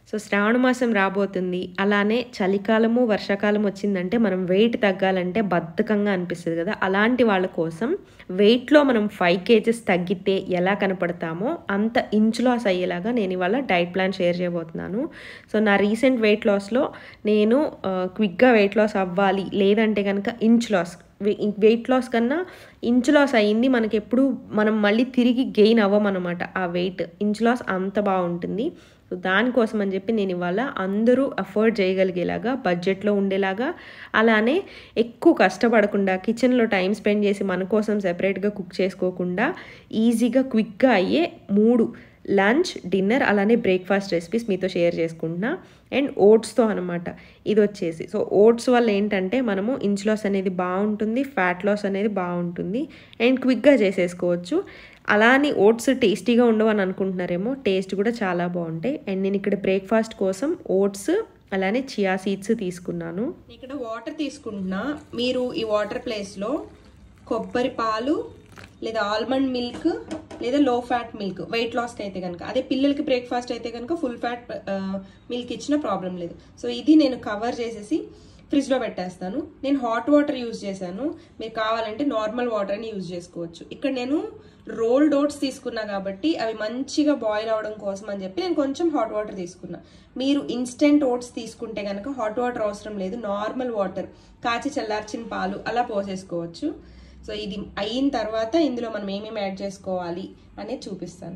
so శ్రావణ మాసం రాబోతుంది అలానే చలికాలము వర్షాకాలం వచ్చిందంటే మనం వెయిట్ తగ్గాలంటే బద్ధకంగా అనిపిస్తుంది కదా అలాంటి వాళ్ళ కోసం వెయిట్లో మనం ఫైవ్ కేజెస్ తగ్గితే ఎలా కనపడతామో అంత ఇంచ్ లాస్ అయ్యేలాగా నేను ఇవాళ డైట్ ప్లాన్ షేర్ చేయబోతున్నాను సో నా రీసెంట్ వెయిట్ లాస్లో నేను క్విక్గా వెయిట్ లాస్ అవ్వాలి లేదంటే కనుక ఇంచ్ లాస్ వెయిట్ లాస్ కన్నా ఇంచ్ లాస్ అయ్యింది మనకి ఎప్పుడు మనం మళ్ళీ తిరిగి గెయిన్ అవ్వమన్నమాట ఆ వెయిట్ ఇంచ్ లాస్ అంత బాగుంటుంది సో దానికోసం అని చెప్పి నేను ఇవాళ అందరూ అఫోర్డ్ చేయగలిగేలాగా బడ్జెట్లో ఉండేలాగా అలానే ఎక్కువ కష్టపడకుండా కిచెన్లో టైం స్పెండ్ చేసి మన కోసం సెపరేట్గా కుక్ చేసుకోకుండా ఈజీగా క్విక్గా అయ్యే మూడు లంచ్ డిన్నర్ అలానే బ్రేక్ఫాస్ట్ రెసిపీస్ మీతో షేర్ చేసుకుంటున్నా అండ్ ఓట్స్తో అనమాట ఇది వచ్చేసి సో ఓట్స్ వల్ల ఏంటంటే మనము ఇంచ్ లాస్ అనేది బాగుంటుంది ఫ్యాట్ లాస్ అనేది బాగుంటుంది అండ్ క్విక్గా చేసేసుకోవచ్చు అలా అని ఓట్స్ టేస్టీగా ఉండవని అనుకుంటున్నారేమో టేస్ట్ కూడా చాలా బాగుంటాయి అండ్ నేను ఇక్కడ బ్రేక్ఫాస్ట్ కోసం ఓట్స్ అలానే చియా సీడ్స్ తీసుకున్నాను ఇక్కడ వాటర్ తీసుకుంటున్నా మీరు ఈ వాటర్ ప్లేస్లో కొబ్బరి పాలు లేదా ఆల్మండ్ మిల్క్ లేదా లో ఫ్యాట్ మిల్క్ వెయిట్ లాస్కి అయితే కనుక అదే పిల్లలకి బ్రేక్ఫాస్ట్ అయితే కనుక ఫుల్ ఫ్యాట్ మిల్క్ ఇచ్చిన ప్రాబ్లం లేదు సో ఇది నేను కవర్ చేసేసి ఫ్రిడ్జ్లో పెట్టేస్తాను నేను హాట్ వాటర్ యూజ్ చేశాను మీరు కావాలంటే నార్మల్ వాటర్ని యూజ్ చేసుకోవచ్చు ఇక్కడ నేను రోల్డ్ ఓట్స్ తీసుకున్నా కాబట్టి అవి మంచిగా బాయిల్ అవడం కోసం అని చెప్పి నేను కొంచెం హాట్ వాటర్ తీసుకున్నా మీరు ఇన్స్టెంట్ ఓట్స్ తీసుకుంటే కనుక హాట్ వాటర్ అవసరం లేదు నార్మల్ వాటర్ కాచి చల్లార్చిన పాలు అలా పోసేసుకోవచ్చు సో ఇది అయిన తర్వాత ఇందులో మనం ఏమేమి యాడ్ చేసుకోవాలి అనేది చూపిస్తాను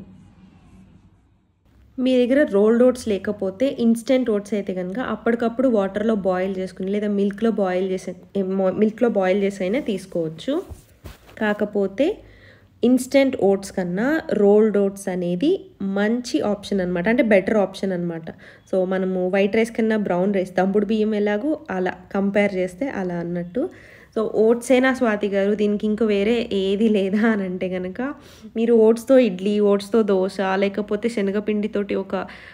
మీ దగ్గర రోల్డ్ ఓట్స్ లేకపోతే ఇన్స్టెంట్ ఓట్స్ అయితే కనుక అప్పటికప్పుడు వాటర్లో బాయిల్ చేసుకుని లేదా మిల్క్లో బాయిల్ చేసే మిల్క్లో బాయిల్ చేసి అయినా తీసుకోవచ్చు కాకపోతే ఇన్స్టెంట్ ఓట్స్ కన్నా రోల్డ్ ఓట్స్ అనేది మంచి ఆప్షన్ అనమాట అంటే బెటర్ ఆప్షన్ అనమాట సో మనము వైట్ రైస్ కన్నా బ్రౌన్ రైస్ దంపుడు బియ్యం ఎలాగో అలా కంపేర్ చేస్తే అలా అన్నట్టు సో ఓట్సేనా స్వాతి గారు దీనికి ఇంకో వేరే ఏది లేదా అని అంటే కనుక మీరు ఓట్స్తో ఇడ్లీ ఓట్స్తో దోశ లేకపోతే శనగపిండితోటి ఒక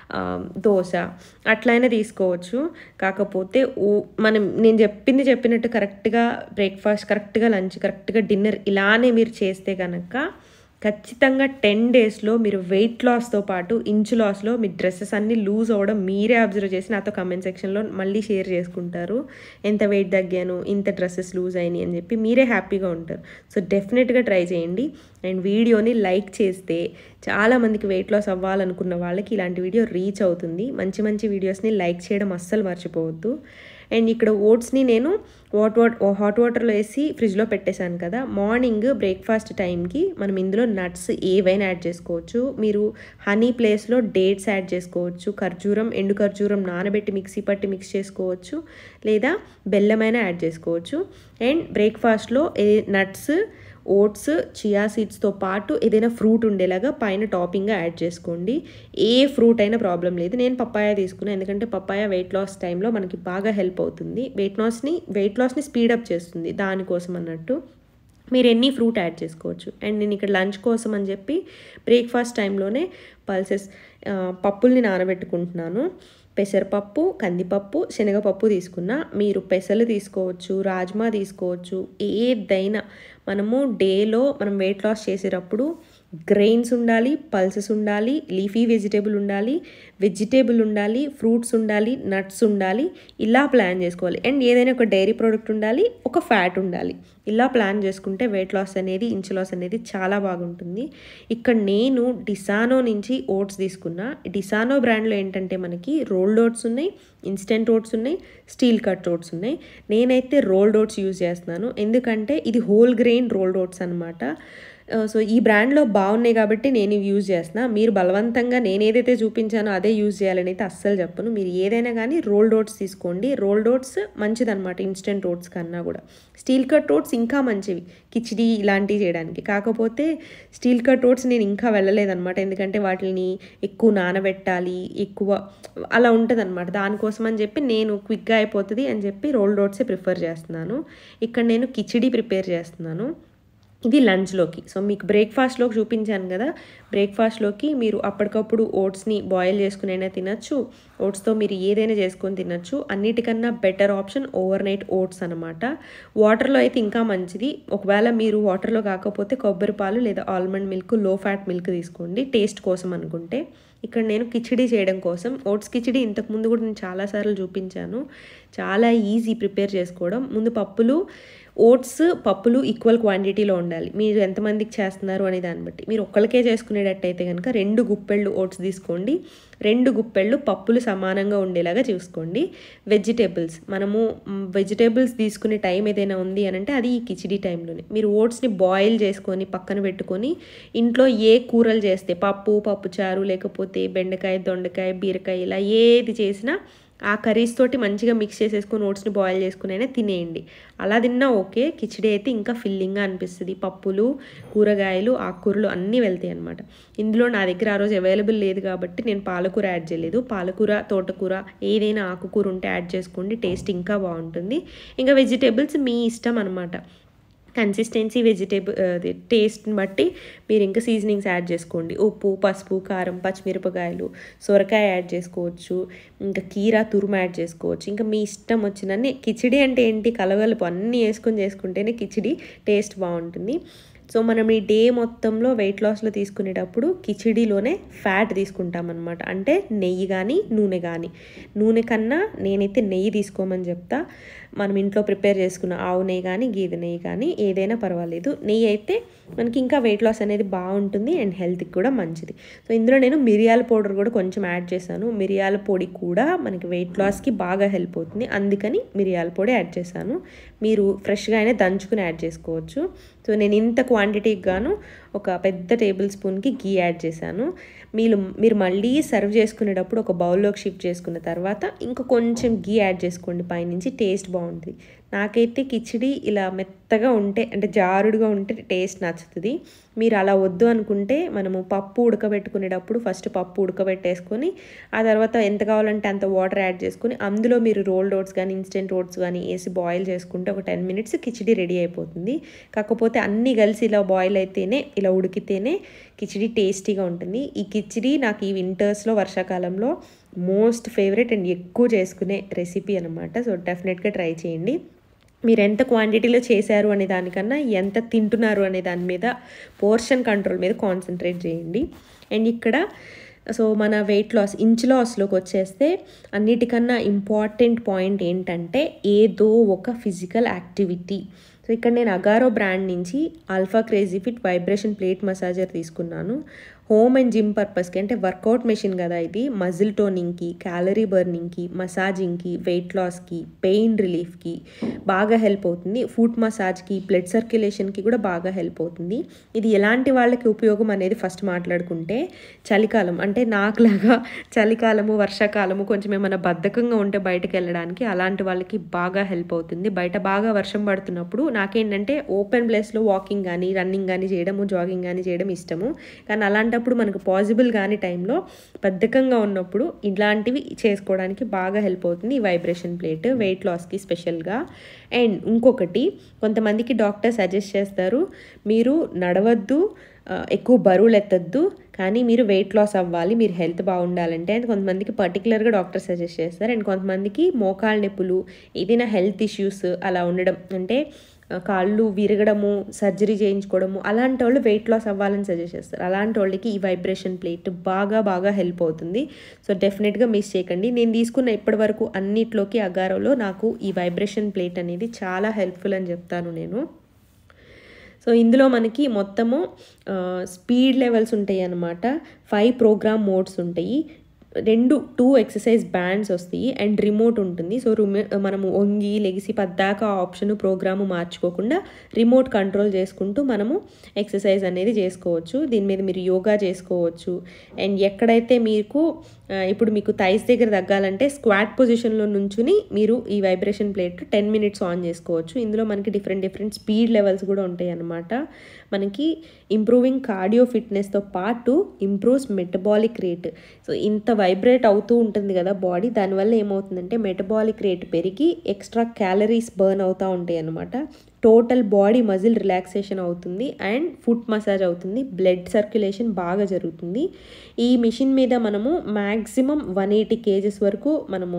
దోశ అట్లయినా తీసుకోవచ్చు కాకపోతే ఓ మనం నేను చెప్పింది చెప్పినట్టు కరెక్ట్గా బ్రేక్ఫాస్ట్ కరెక్ట్గా లంచ్ కరెక్ట్గా డిన్నర్ ఇలానే మీరు చేస్తే కనుక ఖచ్చితంగా టెన్ డేస్లో మీరు వెయిట్ లాస్తో పాటు ఇంచు లాస్లో మీ డ్రెస్సెస్ అన్నీ లూజ్ అవ్వడం మీరే అబ్జర్వ్ చేసి నాతో కమెంట్ సెక్షన్లో మళ్ళీ షేర్ చేసుకుంటారు ఎంత వెయిట్ తగ్గాను ఇంత డ్రెస్సెస్ లూజ్ అయినాయి అని చెప్పి మీరే హ్యాపీగా ఉంటారు సో డెఫినెట్గా ట్రై చేయండి అండ్ వీడియోని లైక్ చేస్తే చాలామందికి వెయిట్ లాస్ అవ్వాలనుకున్న వాళ్ళకి ఇలాంటి వీడియో రీచ్ అవుతుంది మంచి మంచి వీడియోస్ని లైక్ చేయడం అస్సలు మర్చిపోవద్దు అండ్ ఇక్కడ ఓట్స్ని నేను వాట్ వాట్ హాట్ వాటర్లో వేసి ఫ్రిడ్జ్లో పెట్టేశాను కదా మార్నింగ్ బ్రేక్ఫాస్ట్ టైంకి మనం ఇందులో నట్స్ ఏవైనా యాడ్ చేసుకోవచ్చు మీరు హనీ ప్లేస్లో డేట్స్ యాడ్ చేసుకోవచ్చు ఖర్జూరం ఎండు ఖర్జూరం నానబెట్టి మిక్సీ పట్టి మిక్స్ చేసుకోవచ్చు లేదా బెల్లమైనా యాడ్ చేసుకోవచ్చు అండ్ బ్రేక్ఫాస్ట్లో ఏ నట్స్ ఓట్స్ చియా సీడ్స్తో పాటు ఏదైనా ఫ్రూట్ ఉండేలాగా పైన టాపింగ్గా యాడ్ చేసుకోండి ఏ ఫ్రూట్ అయినా ప్రాబ్లం లేదు నేను పప్పాయ తీసుకున్నాను ఎందుకంటే పప్పాయ వెయిట్ లాస్ టైంలో మనకి బాగా హెల్ప్ అవుతుంది వెయిట్ లాస్ని వెయిట్ లాస్ని స్పీడప్ చేస్తుంది దానికోసం అన్నట్టు మీరు ఎన్ని ఫ్రూట్ యాడ్ చేసుకోవచ్చు అండ్ నేను ఇక్కడ లంచ్ కోసం అని చెప్పి బ్రేక్ఫాస్ట్ టైంలోనే పల్సెస్ పప్పుల్ని నానబెట్టుకుంటున్నాను పెసరపప్పు కందిపప్పు శనగపప్పు తీసుకున్నా మీరు పెసలు తీసుకోవచ్చు రాజ్మా తీసుకోవచ్చు ఏదైనా మనము డేలో మనం వెయిట్ లాస్ చేసేటప్పుడు గ్రెయిన్స్ ఉండాలి పల్సెస్ ఉండాలి లీఫీ వెజిటేబుల్ ఉండాలి వెజిటేబుల్ ఉండాలి ఫ్రూట్స్ ఉండాలి నట్స్ ఉండాలి ఇలా ప్లాన్ చేసుకోవాలి అండ్ ఏదైనా ఒక డైరీ ప్రోడక్ట్ ఉండాలి ఒక ఫ్యాట్ ఉండాలి ఇలా ప్లాన్ చేసుకుంటే వెయిట్ లాస్ అనేది ఇంచు లాస్ అనేది చాలా బాగుంటుంది ఇక్కడ నేను డిసానో నుంచి ఓట్స్ తీసుకున్నా డిసానో బ్రాండ్లో ఏంటంటే మనకి రోల్డ్ ఓట్స్ ఉన్నాయి ఇన్స్టెంట్ ఓట్స్ ఉన్నాయి స్టీల్ కట్ ఓట్స్ ఉన్నాయి నేనైతే రోల్డ్ ఓట్స్ యూజ్ చేస్తున్నాను ఎందుకంటే ఇది హోల్ గ్రెయిన్ రోల్డ్ ఓట్స్ అనమాట సో ఈ బ్రాండ్లో బాగున్నాయి కాబట్టి నేను ఇవి యూజ్ చేస్తున్నా మీరు బలవంతంగా నేను ఏదైతే చూపించానో అదే యూజ్ చేయాలని అయితే అస్సలు చెప్పను మీరు ఏదైనా కానీ రోల్డ్ ఓట్స్ తీసుకోండి రోల్డ్ ఓట్స్ మంచిదన్నమాట ఇన్స్టెంట్ ఓట్స్ కన్నా కూడా స్టీల్ కట్ ఓట్స్ ఇంకా మంచివి కిచిడి ఇలాంటివి చేయడానికి కాకపోతే స్టీల్ కట్ ఓట్స్ నేను ఇంకా వెళ్ళలేదన్నమాట ఎందుకంటే వాటిని ఎక్కువ నానబెట్టాలి ఎక్కువ అలా ఉంటుందన్నమాట దానికోసం అని చెప్పి నేను క్విక్గా అయిపోతుంది అని చెప్పి రోల్డ్ ఓట్సే ప్రిఫర్ చేస్తున్నాను ఇక్కడ నేను కిచిడి ప్రిపేర్ చేస్తున్నాను ఇది లంచ్లోకి సో మీకు బ్రేక్ఫాస్ట్లోకి చూపించాను కదా బ్రేక్ఫాస్ట్లోకి మీరు అప్పటికప్పుడు ఓట్స్ని బాయిల్ చేసుకునైనా తినచ్చు ఓట్స్తో మీరు ఏదైనా చేసుకొని తినచ్చు అన్నిటికన్నా better option overnight oats అనమాట వాటర్లో అయితే ఇంకా మంచిది ఒకవేళ మీరు వాటర్లో కాకపోతే కొబ్బరి పాలు లేదా almond milk low fat milk తీసుకోండి టేస్ట్ కోసం అనుకుంటే ఇక్కడ నేను కిచిడి చేయడం కోసం ఓట్స్ కిచిడి ఇంతకుముందు కూడా నేను చాలాసార్లు చూపించాను చాలా ఈజీ ప్రిపేర్ చేసుకోవడం ముందు పప్పులు ఓట్స్ పప్పులు ఈక్వల్ క్వాంటిటీలో ఉండాలి మీరు ఎంతమందికి చేస్తున్నారు అనే దాన్ని బట్టి మీరు ఒక్కరికే చేసుకునేటట్టయితే కనుక రెండు గుప్పెళ్ళు ఓట్స్ తీసుకోండి రెండు గుప్పెళ్ళు పప్పులు సమానంగా ఉండేలాగా చూసుకోండి వెజిటేబుల్స్ మనము వెజిటేబుల్స్ తీసుకునే టైం ఏదైనా ఉంది అని అంటే అది ఈ కిచిడి టైంలోనే మీరు ఓట్స్ని బాయిల్ చేసుకొని పక్కన పెట్టుకొని ఇంట్లో ఏ కూరలు చేస్తే పప్పు పప్పుచారు లేకపోతే బెండకాయ దొండకాయ బీరకాయ ఇలా ఏది చేసినా ఆ కర్రీస్ తోటి మంచిగా మిక్స్ చేసేసుకొని ఓట్స్ని బాయిల్ చేసుకుని అయినా తినేయండి అలా తిన్నా ఓకే కిచిడి అయితే ఇంకా ఫిల్లింగ్గా అనిపిస్తుంది పప్పులు కూరగాయలు ఆకుకూరలు అన్నీ వెళ్తాయి అనమాట ఇందులో నా దగ్గర ఆ రోజు అవైలబుల్ లేదు కాబట్టి నేను పాలకూర యాడ్ చేయలేదు పాలకూర తోటకూర ఏదైనా ఆకుకూర ఉంటే యాడ్ చేసుకోండి టేస్ట్ ఇంకా బాగుంటుంది ఇంకా వెజిటేబుల్స్ మీ ఇష్టం అనమాట కన్సిస్టెన్సీ వెజిటేబుల్ అది టేస్ట్ని బట్టి మీరు ఇంకా సీజనింగ్స్ యాడ్ చేసుకోండి ఉప్పు పసుపు కారం పచ్చిమిరపకాయలు సొరకాయ యాడ్ చేసుకోవచ్చు ఇంకా కీరా తురుము యాడ్ చేసుకోవచ్చు ఇంకా మీ ఇష్టం వచ్చినన్ని కిచిడి అంటే ఏంటి కలగలుపు అన్నీ వేసుకొని చేసుకుంటేనే కిచిడి టేస్ట్ బాగుంటుంది సో మనం ఈ డే మొత్తంలో వెయిట్ లాస్లో తీసుకునేటప్పుడు కిచిడిలోనే ఫ్యాట్ తీసుకుంటాం అనమాట అంటే నెయ్యి కానీ నూనె కానీ నూనె కన్నా నేనైతే నెయ్యి తీసుకోమని చెప్తా మనం ఇంట్లో ప్రిపేర్ చేసుకున్న ఆవు నెయ్యి కానీ గేదె నెయ్యి కానీ ఏదైనా పర్వాలేదు నెయ్యి అయితే మనకి ఇంకా వెయిట్ లాస్ అనేది బాగుంటుంది అండ్ హెల్త్కి కూడా మంచిది సో ఇందులో నేను మిరియాల పౌడర్ కూడా కొంచెం యాడ్ చేశాను మిరియాల పొడి కూడా మనకి వెయిట్ లాస్కి బాగా హెల్ప్ అవుతుంది అందుకని మిరియాల పొడి యాడ్ చేశాను మీరు ఫ్రెష్గా అయినా దంచుకుని యాడ్ చేసుకోవచ్చు సో నేను ఇంత క్వాంటిటీకి గాను ఒక పెద్ద టేబుల్ స్పూన్కి గీ యాడ్ చేశాను మీరు మీరు మళ్ళీ సర్వ్ చేసుకునేటప్పుడు ఒక బౌల్లోకి షిఫ్ట్ చేసుకున్న తర్వాత ఇంకా కొంచెం గీ యాడ్ చేసుకోండి పైనుంచి టేస్ట్ బాగుంటుంది నాకైతే కిచిడి ఇలా మెత్తగా ఉంటే అంటే జారుడుగా ఉంటే టేస్ట్ నచ్చుతుంది మీరు అలా వద్దు అనుకుంటే మనము పప్పు ఉడకబెట్టుకునేటప్పుడు ఫస్ట్ పప్పు ఉడకబెట్టేసుకొని ఆ తర్వాత ఎంత కావాలంటే అంత వాటర్ యాడ్ చేసుకొని అందులో మీరు రోల్డ్ ఓట్స్ కానీ ఇన్స్టెంట్ ఓట్స్ కానీ వేసి బాయిల్ చేసుకుంటే ఒక టెన్ మినిట్స్ కిచిడి రెడీ అయిపోతుంది కాకపోతే అన్నీ కలిసి ఇలా బాయిల్ అయితేనే ఇలా ఉడికితేనే కిచిడి టేస్టీగా ఉంటుంది ఈ కిచిడి నాకు ఈ వింటర్స్లో వర్షాకాలంలో మోస్ట్ ఫేవరెట్ అండ్ ఎక్కువ చేసుకునే రెసిపీ అనమాట సో డెఫినెట్గా ట్రై చేయండి మీరు ఎంత క్వాంటిటీలో చేశారు అనే దానికన్నా ఎంత తింటున్నారు అనే దాని మీద పోర్షన్ కంట్రోల్ మీద కాన్సన్ట్రేట్ చేయండి అండ్ ఇక్కడ సో మన వెయిట్ లాస్ ఇంచ్ లాస్లోకి వచ్చేస్తే అన్నిటికన్నా ఇంపార్టెంట్ పాయింట్ ఏంటంటే ఏదో ఒక ఫిజికల్ యాక్టివిటీ సో ఇక్కడ నేను అగారో బ్రాండ్ నుంచి alpha crazy fit vibration plate massager తీసుకున్నాను హోమ్ అండ్ జిమ్ పర్పస్కి అంటే వర్కౌట్ మెషిన్ కదా ఇది మజిల్ టోనింగ్కి క్యాలరీ బర్నింగ్కి మసాజింగ్కి వెయిట్ లాస్కి పెయిన్ రిలీఫ్కి బాగా హెల్ప్ అవుతుంది ఫుట్ మసాజ్కి బ్లడ్ సర్క్యులేషన్కి కూడా బాగా హెల్ప్ అవుతుంది ఇది ఎలాంటి వాళ్ళకి ఉపయోగం అనేది ఫస్ట్ మాట్లాడుకుంటే చలికాలం అంటే నాకులాగా చలికాలము వర్షాకాలము కొంచెం ఏమైనా బద్ధకంగా ఉంటే బయటకు వెళ్ళడానికి అలాంటి వాళ్ళకి బాగా హెల్ప్ అవుతుంది బయట బాగా వర్షం పడుతున్నప్పుడు నాకేంటంటే ఓపెన్ ప్లేస్లో వాకింగ్ కానీ రన్నింగ్ కానీ చేయడము జాగింగ్ కానీ చేయడం ఇష్టము కానీ అలాంటప్పుడు మనకు పాసిబుల్ కాని టైంలో బద్ధకంగా ఉన్నప్పుడు ఇలాంటివి చేసుకోవడానికి బాగా హెల్ప్ అవుతుంది ఈ వైబ్రేషన్ ప్లేట్ వెయిట్ లాస్కి స్పెషల్గా అండ్ ఇంకొకటి కొంతమందికి డాక్టర్ సజెస్ట్ చేస్తారు మీరు నడవద్దు ఆ, ఎక్కువ బరువులు ఎత్తద్దు కానీ మీరు వెయిట్ లాస్ అవ్వాలి మీరు హెల్త్ బాగుండాలంటే అండ్ కొంతమందికి పర్టికులర్గా డాక్టర్ సజెస్ట్ చేస్తారు అండ్ కొంతమందికి మోకాళ్ళ నొప్పులు ఏదైనా హెల్త్ ఇష్యూస్ అలా ఉండడం అంటే ఆ, కాళ్ళు విరగడము సర్జరీ చేయించుకోవడము అలాంటి వాళ్ళు వెయిట్ లాస్ అవ్వాలని సజెస్ట్ చేస్తారు అలాంటి వాళ్ళకి ఈ వైబ్రేషన్ ప్లేట్ బాగా బాగా హెల్ప్ అవుతుంది సో డెఫినెట్గా మిస్ చేయకండి నేను తీసుకున్న ఇప్పటి వరకు అన్నిట్లోకి అగారోలో నాకు ఈ వైబ్రేషన్ ప్లేట్ అనేది చాలా హెల్ప్ఫుల్ అని చెప్తాను నేను సో ఇందులో మనకి మొత్తము స్పీడ్ లెవెల్స్ ఉంటాయి అన్నమాట ఫైవ్ ప్రోగ్రామ్ మోడ్స్ ఉంటాయి రెండు టూ ఎక్సర్సైజ్ బ్యాండ్స్ వస్తాయి అండ్ రిమోట్ ఉంటుంది సో రిమో మనము వంగి లెగిసి పద్దాక ఆప్షన్ ప్రోగ్రాము మార్చుకోకుండా రిమోట్ కంట్రోల్ చేసుకుంటూ మనము ఎక్సర్సైజ్ అనేది చేసుకోవచ్చు దీని మీద మీరు యోగా చేసుకోవచ్చు అండ్ ఎక్కడైతే మీకు ఆ, ఇప్పుడు మీకు థైస్ దగ్గర తగ్గాలంటే స్క్వాట్ పొజిషన్లో నుంచుని మీరు ఈ vibration plate ten minutes on చేసుకోవచ్చు ఇందులో మనకి డిఫరెంట్ డిఫరెంట్ స్పీడ్ లెవెల్స్ కూడా ఉంటాయి అన్నమాట మనకి ఇంప్రూవింగ్ కార్డియో ఫిట్నెస్తో పాటు ఇంప్రూవ్స్ మెటబాలిక్ రేట్ సో ఇంత వైబ్రేట్ అవుతూ ఉంటుంది కదా బాడీ దానివల్ల ఏమవుతుందంటే మెటబాలిక్ రేట్ పెరిగి ఎక్స్ట్రా క్యాలరీస్ బర్న్ అవుతూ ఉంటాయి అన్నమాట టోటల్ బాడీ మజిల్ రిలాక్సేషన్ అవుతుంది అండ్ ఫుట్ మసాజ్ అవుతుంది బ్లడ్ సర్క్యులేషన్ బాగా జరుగుతుంది ఈ మిషన్ మీద మనము మ్యాక్సిమం వన్ ఎయిటీ కేజెస్ వరకు మనము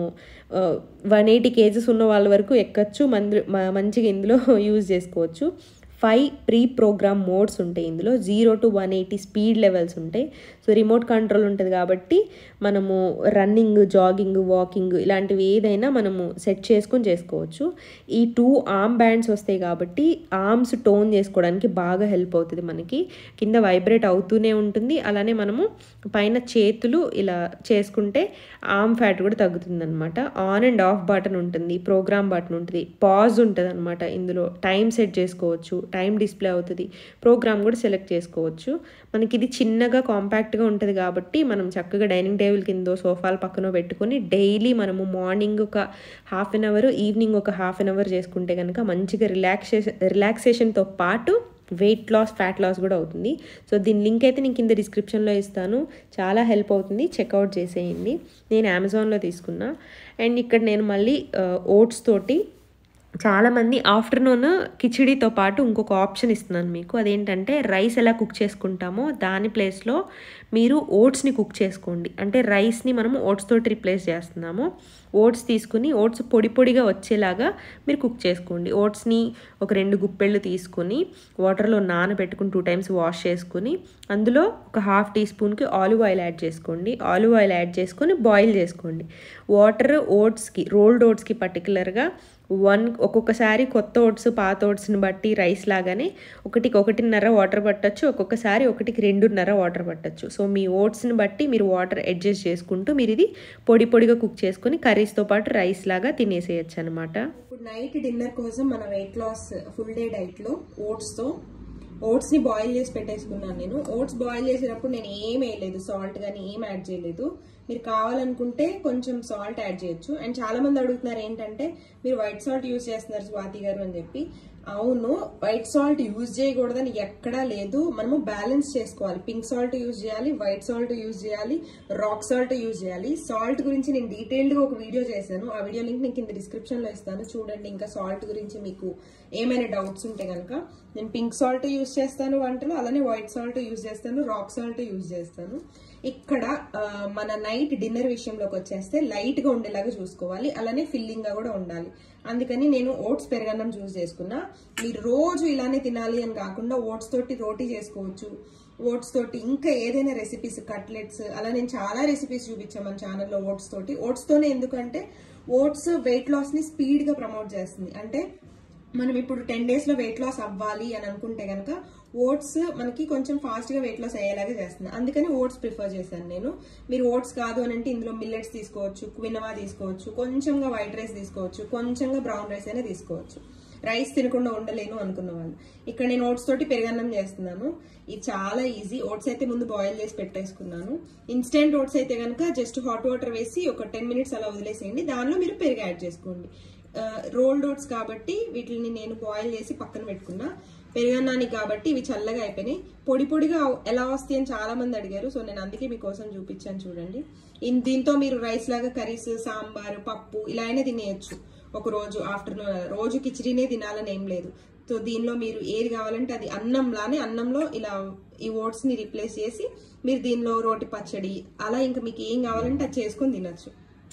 వన్ ఎయిటీ కేజెస్ ఉన్న వాళ్ళ వరకు ఎక్కచ్చు మంది మంచిగా ఇందులో యూజ్ చేసుకోవచ్చు ఫైవ్ ప్రీ ప్రోగ్రామ్ మోడ్స్ ఉంటాయి ఇందులో zero to one eighty speed levels ఉంటాయి సో రిమోట్ కంట్రోల్ ఉంటుంది కాబట్టి మనము రన్నింగ్ జాగింగ్ వాకింగ్ ఇలాంటివి ఏదైనా మనము సెట్ చేసుకొని చేసుకోవచ్చు ఈ టూ ఆర్మ్ బ్యాండ్స్ వస్తాయి కాబట్టి ఆర్మ్స్ టోన్ చేసుకోవడానికి బాగా హెల్ప్ అవుతుంది మనకి కింద వైబ్రేట్ అవుతూనే ఉంటుంది అలానే మనము పైన చేతులు ఇలా చేసుకుంటే ఆర్మ్ ఫ్యాట్ కూడా తగ్గుతుంది అనమాట ఆన్ అండ్ ఆఫ్ బటన్ ఉంటుంది ప్రోగ్రామ్ బటన్ ఉంటుంది పాజ్ ఉంటుంది అనమాట ఇందులో టైం సెట్ చేసుకోవచ్చు టైం డిస్ప్లే అవుతుంది ప్రోగ్రామ్ కూడా సెలెక్ట్ చేసుకోవచ్చు మనకి ఇది చిన్నగా కాంపాక్ట్గా ఉంటుంది కాబట్టి మనం చక్కగా డైనింగ్ టేబుల్ కింద సోఫాల పక్కన పెట్టుకొని డైలీ మనము మార్నింగ్ ఒక హాఫ్ అన్ అవర్ ఈవినింగ్ ఒక హాఫ్ అన్ అవర్ చేసుకుంటే కనుక మంచిగా రిలాక్సేషన్ రిలాక్సేషన్తో పాటు వెయిట్ లాస్ ఫ్యాట్ లాస్ కూడా అవుతుంది సో దీని లింక్ అయితే నేను కింద డిస్క్రిప్షన్లో ఇస్తాను చాలా హెల్ప్ అవుతుంది చెక్అవుట్ చేసేయండి నేను అమెజాన్లో తీసుకున్నా అండ్ ఇక్కడ నేను మళ్ళీ ఓట్స్ తోటి చాలామంది ఆఫ్టర్నూన్ కిచిడీతో పాటు ఇంకొక ఆప్షన్ ఇస్తున్నాను మీకు అదేంటంటే రైస్ ఎలా కుక్ చేసుకుంటామో దాని ప్లేస్లో మీరు ఓట్స్ని కుక్ చేసుకోండి అంటే రైస్ని మనము ఓట్స్ తోటి రిప్లేస్ చేస్తున్నాము ఓట్స్ తీసుకుని ఓట్స్ పొడి పొడిగా వచ్చేలాగా మీరు కుక్ చేసుకోండి ఓట్స్ని ఒక రెండు గుప్పెళ్ళు తీసుకొని వాటర్లో నానబెట్టుకుని టూ టైమ్స్ వాష్ చేసుకుని అందులో ఒక హాఫ్ టీ స్పూన్కి ఆలివ్ ఆయిల్ యాడ్ చేసుకోండి ఆలివ్ ఆయిల్ యాడ్ చేసుకొని బాయిల్ చేసుకోండి వాటర్ ఓట్స్కి రోల్డ్ ఓట్స్కి పర్టికులర్గా వన్ ఒక్కొక్కసారి కొత్త ఓట్స్ పాత ఓట్స్ని బట్టి రైస్ లాగానే ఒకటికి ఒకటిన్నర వాటర్ పట్టచ్చు ఒక్కొక్కసారి ఒకటికి రెండున్నర వాటర్ పట్టచ్చు సో మీ ఓట్స్ని బట్టి మీరు వాటర్ అడ్జస్ట్ చేసుకుంటూ మీరు ఇది పొడి పొడిగా కుక్ చేసుకుని కర్రీస్తో పాటు రైస్ లాగా తినేసేయచ్చు అనమాట ఇప్పుడు నైట్ డిన్నర్ కోసం మన వెయిట్ లాస్ ఫుల్ డే డైట్లో ఓట్స్తో ఓట్స్ని బాయిల్ చేసి పెట్టేసుకున్నాను నేను ఓట్స్ బాయిల్ చేసేటప్పుడు నేను ఏం వేయలేదు సాల్ట్ కానీ ఏం యాడ్ చేయలేదు మీరు కావాలనుకుంటే కొంచెం సాల్ట్ యాడ్ చేయొచ్చు అండ్ చాలా మంది అడుగుతున్నారు ఏంటంటే మీరు వైట్ సాల్ట్ యూజ్ చేస్తున్నారు స్వాతి గారు అని చెప్పి అవును వైట్ సాల్ట్ యూజ్ చేయకూడదని ఎక్కడా లేదు మనము బ్యాలెన్స్ చేసుకోవాలి పింక్ సాల్ట్ యూజ్ చేయాలి వైట్ సాల్ట్ యూజ్ చేయాలి రాక్ సాల్ట్ యూజ్ చేయాలి సాల్ట్ గురించి నేను డీటెయిల్డ్గా ఒక వీడియో చేశాను ఆ వీడియో లింక్ నేను కింద డిస్క్రిప్షన్లో ఇస్తాను చూడండి ఇంకా సాల్ట్ గురించి మీకు ఏమైనా డౌట్స్ ఉంటే కనుక నేను పింక్ సాల్ట్ యూజ్ చేస్తాను వంటలో అలానే వైట్ సాల్ట్ యూజ్ చేస్తాను రాక్ సాల్ట్ యూజ్ చేస్తాను ఇక్కడ ఆ, మన నైట్ డిన్నర్ విషయంలోకి వచ్చేస్తే లైట్ గా ఉండేలాగా చూసుకోవాలి అలానే ఫిల్లింగ్ గా కూడా ఉండాలి అందుకని నేను ఓట్స్ పెరగన్నం చూస్ చేసుకున్నా మీరు రోజు ఇలానే తినాలి అని కాకుండా ఓట్స్ తోటి రోటీ చేసుకోవచ్చు ఓట్స్ తోటి ఇంకా ఏదైనా రెసిపీస్ కట్లెట్స్ అలా నేను చాలా రెసిపీస్ చూపించాను మన ఛానల్లో ఓట్స్ తోటి ఓట్స్ తోనే ఎందుకంటే ఓట్స్ వెయిట్ లాస్ ని స్పీడ్ గా ప్రమోట్ చేస్తుంది అంటే మనం ఇప్పుడు టెన్ డేస్ లో వెయిట్ లాస్ అవ్వాలి అని అనుకుంటే కనుక ఓట్స్ మనకి కొంచెం ఫాస్ట్ గా వెయిట్ లాస్ అయ్యేలాగా చేస్తుంది అందుకని ఓట్స్ ప్రిఫర్ చేశాను నేను మీరు ఓట్స్ కాదు అని అంటే ఇందులో మిల్లెట్స్ తీసుకోవచ్చు క్వినవా తీసుకోవచ్చు కొంచెంగా వైట్ రైస్ తీసుకోవచ్చు కొంచెంగా బ్రౌన్ రైస్ అయినా తీసుకోవచ్చు రైస్ తినకుండా ఉండలేను అనుకున్న వాళ్ళు ఇక్కడ నేను ఓట్స్ తోటి పెరుగన్నం చేస్తున్నాను ఇది చాలా ఈజీ ఓట్స్ అయితే ముందు బాయిల్ చేసి పెట్టేసుకున్నాను ఇన్స్టెంట్ ఓట్స్ అయితే కనుక జస్ట్ హాట్ వాటర్ వేసి ఒక టెన్ మినిట్స్ అలా వదిలేసేయండి దానిలో మీరు పెరుగు యాడ్ చేసుకోండి రోల్డ్ ఓట్స్ కాబట్టి వీటిని నేను బాయిల్ చేసి పక్కన పెట్టుకున్నా పెరుగన్నానికి కాబట్టి ఇవి చల్లగా అయిపోయినాయి పొడి పొడిగా ఎలా వస్తాయి అని చాలా మంది అడిగారు సో నేను అందుకే మీకోసం చూపించాను చూడండి ఇన్- దీంతో మీరు రైస్ లాగా కర్రీస్ సాంబార్ పప్పు ఇలా అయినా తినేయచ్చు ఒక రోజు ఆఫ్టర్నూన్ రోజు కిచిడీనే తినాలని ఏం లేదు సో దీనిలో మీరు ఏది కావాలంటే అది అన్నంలానే అన్నంలో ఇలా ఈ ఓట్స్ ని రిప్లేస్ చేసి మీరు దీనిలో రోటి పచ్చడి అలా ఇంకా మీకు ఏం కావాలంటే అది చేసుకొని తినచ్చు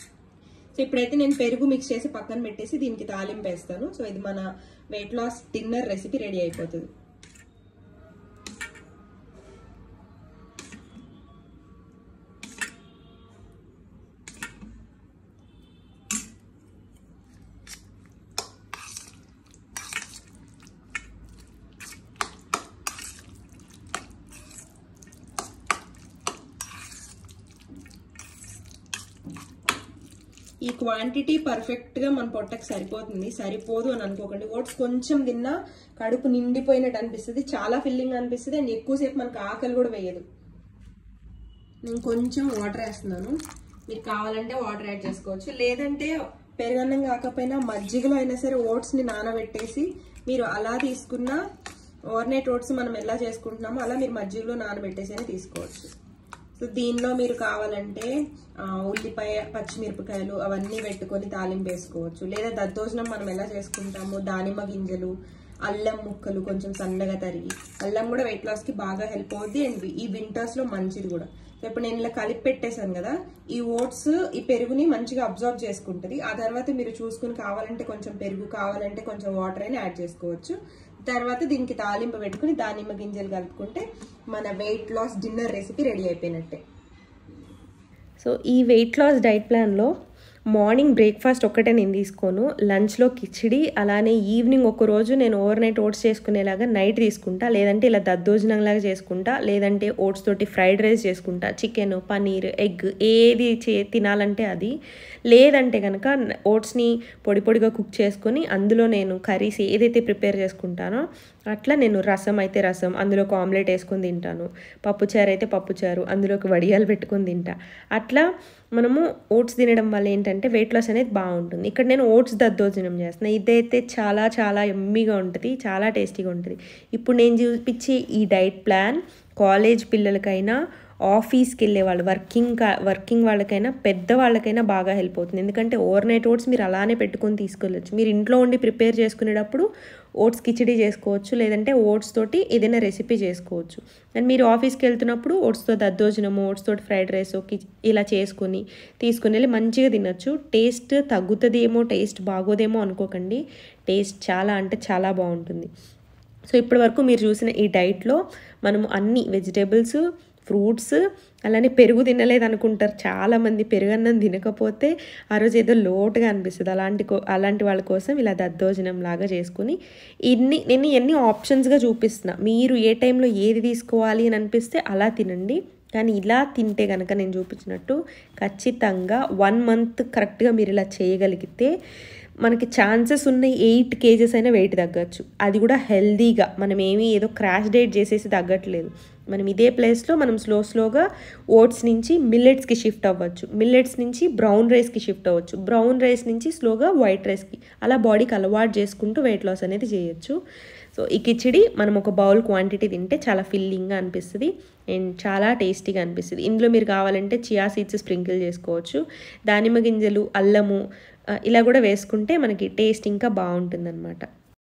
సో ఇప్పుడైతే నేను పెరుగు మిక్స్ చేసి పక్కన పెట్టేసి దీనికి తాలింపు వేస్తాను సో ఇది మన weight loss dinner recipe ready అయిపోతుంది ఈ క్వాంటిటీ పర్ఫెక్ట్ గా మన పొట్టకి సరిపోతుంది సరిపోదు అని అనుకోకండి ఓట్స్ కొంచెం తిన్నా కడుపు నిండిపోయినట్టు అనిపిస్తుంది చాలా ఫిల్లింగ్ అనిపిస్తుంది అండ్ ఎక్కువసేపు మనకు ఆకలి కూడా వేయదు నేను కొంచెం వాటర్ వేస్తున్నాను మీరు కావాలంటే వాటర్ యాడ్ చేసుకోవచ్చు లేదంటే పెరుగన్నం కాకపోయినా మజ్జిగలో అయినా సరే ఓట్స్ ని నానబెట్టేసి మీరు అలా తీసుకున్న ఓవర్నైట్ ఓట్స్ మనం ఎలా చేసుకుంటున్నామో అలా మీరు మజ్జిగలో నానబెట్టేసి తీసుకోవచ్చు సో దీనిలో మీరు కావాలంటే ఆ, ఉల్లిపాయ పచ్చిమిరపకాయలు అవన్నీ పెట్టుకొని తాలింపు వేసుకోవచ్చు లేదా దద్దోజనం మనం ఎలా చేసుకుంటామో దానిమ్మ గింజలు అల్లం ముక్కలు కొంచెం సన్నగా తరిగి అల్లం కూడా వెయిట్ లాస్ కి బాగా హెల్ప్ అవుద్ది అండ్ ఈ వింటర్స్ లో మంచిది కూడా సో ఇప్పుడు నేను ఇలా కలిపి పెట్టేశాను కదా ఈ ఓట్స్ ఈ పెరుగుని మంచిగా అబ్జర్వ్ చేసుకుంటది ఆ తర్వాత మీరు చూసుకుని కావాలంటే కొంచెం పెరుగు కావాలంటే కొంచెం వాటర్ అయినా యాడ్ చేసుకోవచ్చు తర్వాత దీనికి తాలింపు పెట్టుకుని దానిమ్మ గింజలు కలుపుకుంటే మన weight loss dinner recipe ready అయిపోయినట్టే సో ఈ వెయిట్ లాస్ డైట్ ప్లాన్లో మార్నింగ్ బ్రేక్ఫాస్ట్ ఒక్కటే నేను తీసుకోను లంచ్లో కిచిడి అలానే ఈవినింగ్ ఒక రోజు నేను ఓవర్ నైట్ ఓట్స్ చేసుకునేలాగా నైట్ తీసుకుంటా లేదంటే ఇలా దద్దోజనంలాగా చేసుకుంటా లేదంటే ఓట్స్ తోటి ఫ్రైడ్ రైస్ చేసుకుంటా చికెన్ పనీర్ ఎగ్ ఏది చే తినాలంటే అది లేదంటే కనుక ఓట్స్ని పొడి పొడిగా కుక్ చేసుకొని అందులో నేను కర్రీస్ ఏదైతే ప్రిపేర్ చేసుకుంటానో అట్లా నేను రసం అయితే రసం అందులో ఒక ఆమ్లెట్ వేసుకొని తింటాను పప్పుచారు అయితే పప్పుచారు అందులోకి వడియాలు పెట్టుకొని తింటా అట్లా మనము ఓట్స్ తినడం వల్ల ఏంటంటే వెయిట్ లాస్ అనేది బాగుంటుంది ఇక్కడ నేను ఓట్స్ దద్దోజనం చేస్తున్నాను ఇదైతే చాలా చాలా ఎమ్మీగా ఉంటుంది చాలా టేస్టీగా ఉంటుంది ఇప్పుడు నేను చూపించే ఈ డైట్ ప్లాన్ కాలేజ్ పిల్లలకైనా ఆఫీస్కి వెళ్ళే వాళ్ళు వర్కింగ్ వర్కింగ్ వాళ్ళకైనా పెద్ద వాళ్ళకైనా బాగా హెల్ప్ అవుతుంది ఎందుకంటే ఓవర్ నైట్ ఓట్స్ మీరు అలానే పెట్టుకొని తీసుకెళ్ళచ్చు మీరు ఇంట్లో ఉండి ప్రిపేర్ చేసుకునేటప్పుడు ఓట్స్ కిచిడి చేసుకోవచ్చు లేదంటే ఓట్స్ తోటి ఏదైనా రెసిపీ చేసుకోవచ్చు అండ్ మీరు ఆఫీస్కి వెళ్తున్నప్పుడు ఓట్స్తో దద్దోజనము ఓట్స్ తోటి ఫ్రైడ్ రైస్ ఇలా చేసుకొని తీసుకుని వెళ్ళి మంచిగా తినచ్చు టేస్ట్ తగ్గుతుందేమో టేస్ట్ బాగోదేమో అనుకోకండి టేస్ట్ చాలా అంటే చాలా బాగుంటుంది సో ఇప్పటి వరకు మీరు చూసిన ఈ డైట్లో మనము అన్ని వెజిటేబుల్స్ ఫ్రూట్స్ అలానే పెరుగు తినలేదు అనుకుంటారు చాలామంది పెరుగన్నం తినకపోతే ఆ రోజు ఏదో లోటుగా అనిపిస్తుంది అలాంటి కో అలాంటి వాళ్ళ కోసం ఇలా దద్దోజనం లాగా చేసుకుని ఇన్ని నేను ఎన్ని ఆప్షన్స్గా చూపిస్తున్నా మీరు ఏ టైంలో ఏది తీసుకోవాలి అని అనిపిస్తే అలా తినండి కానీ ఇలా తింటే కనుక నేను చూపించినట్టు ఖచ్చితంగా వన్ మంత్ కరెక్ట్గా మీరు ఇలా చేయగలిగితే మనకి ఛాన్సెస్ ఉన్న ఎయిట్ కేజెస్ అయినా వెయిట్ తగ్గచ్చు అది కూడా హెల్దీగా మనం ఏమీ ఏదో క్రాష్ డైట్ చేసేసి తగ్గట్లేదు మనం ఇదే ప్లేస్లో మనం స్లో స్లోగా ఓట్స్ నుంచి మిల్లెట్స్కి షిఫ్ట్ అవ్వచ్చు మిల్లెట్స్ నుంచి బ్రౌన్ రైస్కి షిఫ్ట్ అవ్వచ్చు బ్రౌన్ రైస్ నుంచి స్లోగా వైట్ రైస్కి అలా బాడీకి అలవాటు చేసుకుంటూ వెయిట్ లాస్ అనేది చేయొచ్చు సో ఈ కిచిడి మనం ఒక బౌల్ క్వాంటిటీ తింటే చాలా ఫిల్లింగ్గా అనిపిస్తుంది అండ్ చాలా టేస్టీగా అనిపిస్తుంది ఇందులో మీరు కావాలంటే చియా సీడ్స్ స్ప్రింకిల్ చేసుకోవచ్చు దానిమ్మ గింజలు అల్లము ఇలా కూడా వేసుకుంటే మనకి టేస్ట్ ఇంకా బాగుంటుందన్నమాట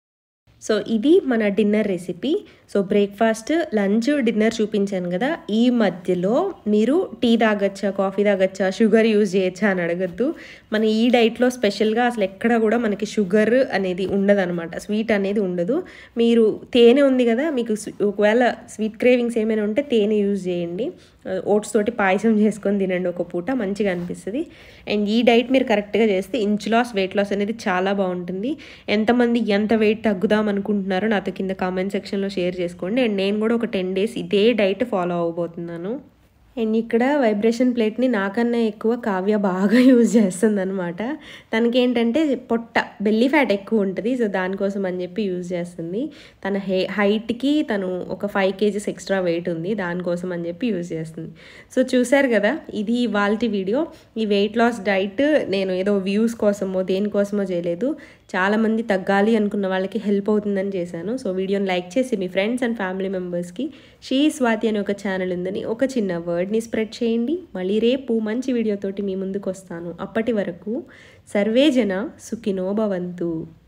సో ఇది మన dinner recipe so breakfast lunch dinner చూపించాను కదా ఈ మధ్యలో మీరు టీ తాగొచ్చా కాఫీ తాగొచ్చా షుగర్ యూజ్ చేయొచ్చా అని అడగద్దు మన ఈ డైట్లో స్పెషల్గా అసలు ఎక్కడ కూడా మనకి షుగర్ అనేది ఉండదు అనమాట స్వీట్ అనేది ఉండదు మీరు తేనె ఉంది కదా మీకు ఒకవేళ స్వీట్ క్రేవింగ్స్ ఏమైనా ఉంటే తేనె యూజ్ చేయండి ఓట్స్ తోటి పాయసం చేసుకొని తినండి ఒక పూట మంచిగా అనిపిస్తుంది అండ్ ఈ డైట్ మీరు కరెక్ట్గా చేస్తే ఇంచ్ లాస్ వెయిట్ లాస్ అనేది చాలా బాగుంటుంది ఎంతమంది ఎంత వెయిట్ తగ్గుదాం అనుకుంటున్నారో నాతో కింద కామెంట్ సెక్షన్లో షేర్ చేసుకోండి అండ్ నేను కూడా ఒక టెన్ డేస్ ఇదే డైట్ ఫాలో అవ్వబోతున్నాను అండ్ ఇక్కడ వైబ్రేషన్ ప్లేట్ని నాకన్నా ఎక్కువ కావ్య బాగా యూజ్ చేస్తుంది అనమాట తనకి ఏంటంటే పొట్ట బెల్లీ ఫ్యాట్ ఎక్కువ ఉంటుంది సో దానికోసం అని చెప్పి యూజ్ చేస్తుంది తన హే హైట్కి తను ఒక ఫైవ్ కేజీస్ ఎక్స్ట్రా వెయిట్ ఉంది దానికోసం అని చెప్పి యూజ్ చేస్తుంది సో చూశారు కదా ఇది ఇవాళ వీడియో ఈ వెయిట్ లాస్ డైట్ నేను ఏదో వ్యూస్ కోసమో దేనికోసమో చేయలేదు చాలామంది తగ్గాలి అనుకున్న వాళ్ళకి హెల్ప్ అవుతుందని చేశాను సో వీడియోని లైక్ చేసి మీ ఫ్రెండ్స్ అండ్ ఫ్యామిలీ మెంబర్స్కి షీ స్వాతి అనే ఒక ఛానల్ ఉందని ఒక చిన్న వర్డ్ని స్ప్రెడ్ చేయండి మళ్ళీ రేపు మంచి వీడియోతోటి మీ ముందుకు వస్తాను అప్పటి వరకు సర్వే జన సుఖినో భవంతు